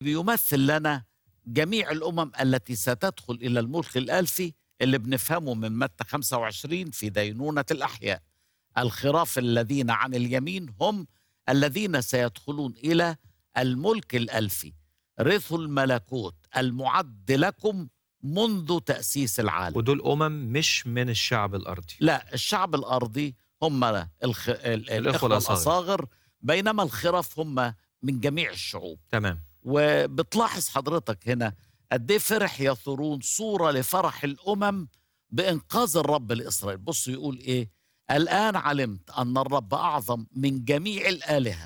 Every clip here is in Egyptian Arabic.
بيمثل لنا جميع الأمم التي ستدخل إلى الملك الألفي اللي بنفهمه من متى 25 في دينونة الأحياء الخراف الذين عن اليمين هم الذين سيدخلون إلى الملك الألفي رثوا الملكوت المعد لكم منذ تأسيس العالم ودول أمم مش من الشعب الأرضي لا الشعب الأرضي هم الخ... ال- الإخوة الأصاغر. الأصاغر بينما الخرف هم من جميع الشعوب تمام وبتلاحظ حضرتك هنا قد ايه فرح يثورون صوره لفرح الامم بانقاذ الرب لاسرائيل بص يقول ايه الان علمت ان الرب اعظم من جميع الالهه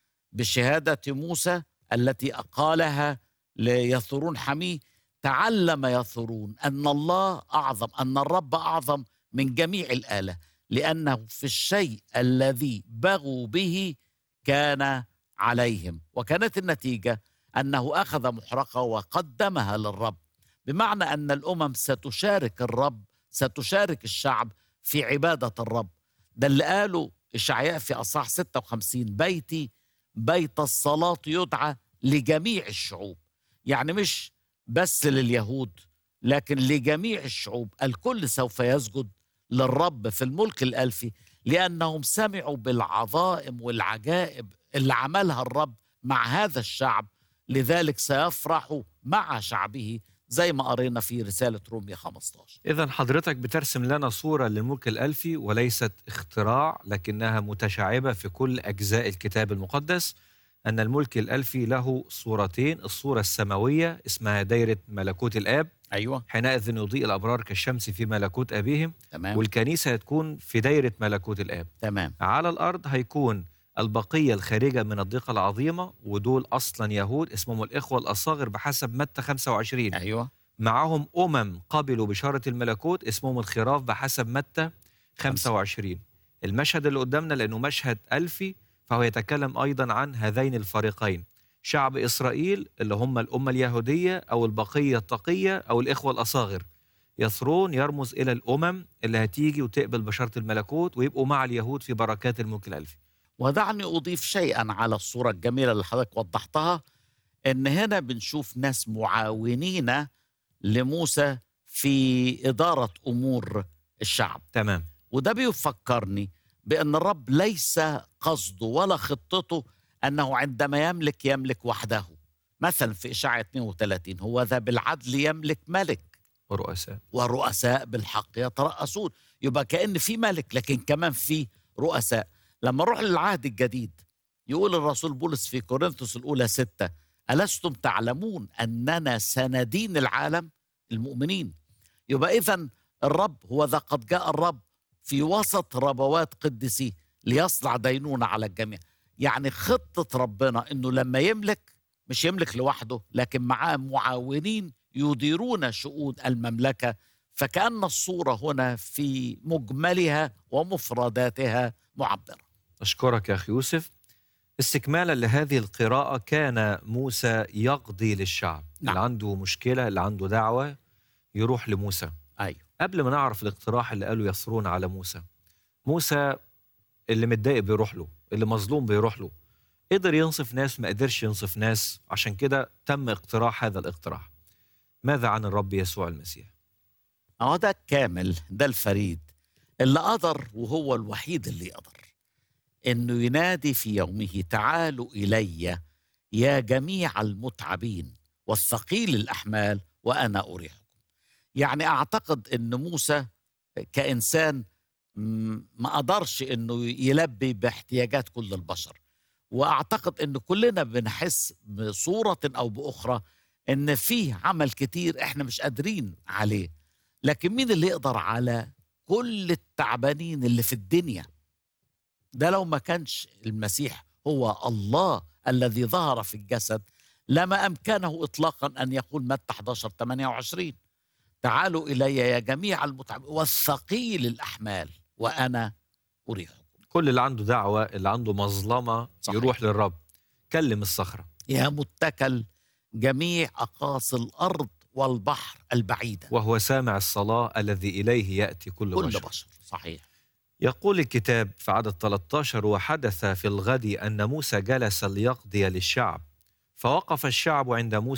بشهاده موسى التي اقالها ليثورون حميه تعلم يثورون ان الله اعظم ان الرب اعظم من جميع الاله لانه في الشيء الذي بغوا به كان عليهم وكانت النتيجه انه اخذ محرقه وقدمها للرب بمعنى ان الامم ستشارك الرب ستشارك الشعب في عباده الرب ده اللي قاله اشعياء في اصحاح 56 بيتي بيت الصلاه يدعى لجميع الشعوب يعني مش بس لليهود لكن لجميع الشعوب الكل سوف يسجد للرب في الملك الالفي لانهم سمعوا بالعظائم والعجائب اللي عملها الرب مع هذا الشعب لذلك سيفرح مع شعبه زي ما قرينا في رسالة رومية 15 إذا حضرتك بترسم لنا صورة للملك الألفي وليست اختراع لكنها متشعبة في كل أجزاء الكتاب المقدس أن الملك الألفي له صورتين الصورة السماوية اسمها دايرة ملكوت الآب أيوة حينئذ يضيء الأبرار كالشمس في ملكوت أبيهم تمام والكنيسة هتكون في دايرة ملكوت الآب تمام على الأرض هيكون البقية الخارجة من الضيقة العظيمة ودول أصلا يهود اسمهم الإخوة الأصاغر بحسب متى 25 أيوة معهم أمم قبلوا بشارة الملكوت اسمهم الخراف بحسب متى 25 المشهد اللي قدامنا لأنه مشهد ألفي فهو يتكلم أيضا عن هذين الفريقين شعب إسرائيل اللي هم الأمة اليهودية أو البقية التقية أو الإخوة الأصاغر يثرون يرمز إلى الأمم اللي هتيجي وتقبل بشارة الملكوت ويبقوا مع اليهود في بركات الملك الألفي ودعني أضيف شيئا على الصورة الجميلة اللي حضرتك وضحتها إن هنا بنشوف ناس معاونين لموسى في إدارة أمور الشعب تمام وده بيفكرني بأن الرب ليس قصده ولا خطته أنه عندما يملك يملك وحده مثلا في إشاعة 32 هو ذا بالعدل يملك ملك ورؤساء ورؤساء بالحق يترأسون يبقى كأن في ملك لكن كمان في رؤساء لما نروح للعهد الجديد يقول الرسول بولس في كورنثوس الأولى ستة ألستم تعلمون أننا سندين العالم المؤمنين يبقى إذا الرب هو ذا قد جاء الرب في وسط ربوات قدسيه ليصنع دينونة على الجميع يعني خطة ربنا أنه لما يملك مش يملك لوحده لكن معاه معاونين يديرون شؤون المملكة فكأن الصورة هنا في مجملها ومفرداتها معبرة أشكرك يا أخي يوسف استكمالا لهذه القراءة كان موسى يقضي للشعب نعم. اللي عنده مشكلة اللي عنده دعوة يروح لموسى أيوه قبل ما نعرف الاقتراح اللي قالوا يثرون على موسى موسى اللي متضايق بيروح له اللي مظلوم بيروح له قدر ينصف ناس ما قدرش ينصف ناس عشان كده تم اقتراح هذا الاقتراح ماذا عن الرب يسوع المسيح أهو ده الكامل ده الفريد اللي قدر وهو الوحيد اللي يقدر انه ينادي في يومه تعالوا الي يا جميع المتعبين والثقيل الاحمال وانا اريحكم يعني اعتقد ان موسى كانسان م- ما قدرش انه يلبي باحتياجات كل البشر واعتقد ان كلنا بنحس بصوره او باخرى ان فيه عمل كتير احنا مش قادرين عليه لكن مين اللي يقدر على كل التعبانين اللي في الدنيا ده لو ما كانش المسيح هو الله الذي ظهر في الجسد لما امكنه اطلاقا ان يقول متى 11 28 تعالوا الي يا جميع المتعب والثقيل الاحمال وانا اريحكم كل اللي عنده دعوة اللي عنده مظلمة صحيح. يروح للرب كلم الصخرة يا متكل جميع اقاصي الارض والبحر البعيده وهو سامع الصلاة الذي إليه يأتي كل, كل بشر بشر صحيح يقول الكتاب في عدد 13 وحدث في الغد أن موسى جلس ليقضي للشعب فوقف الشعب عند موسى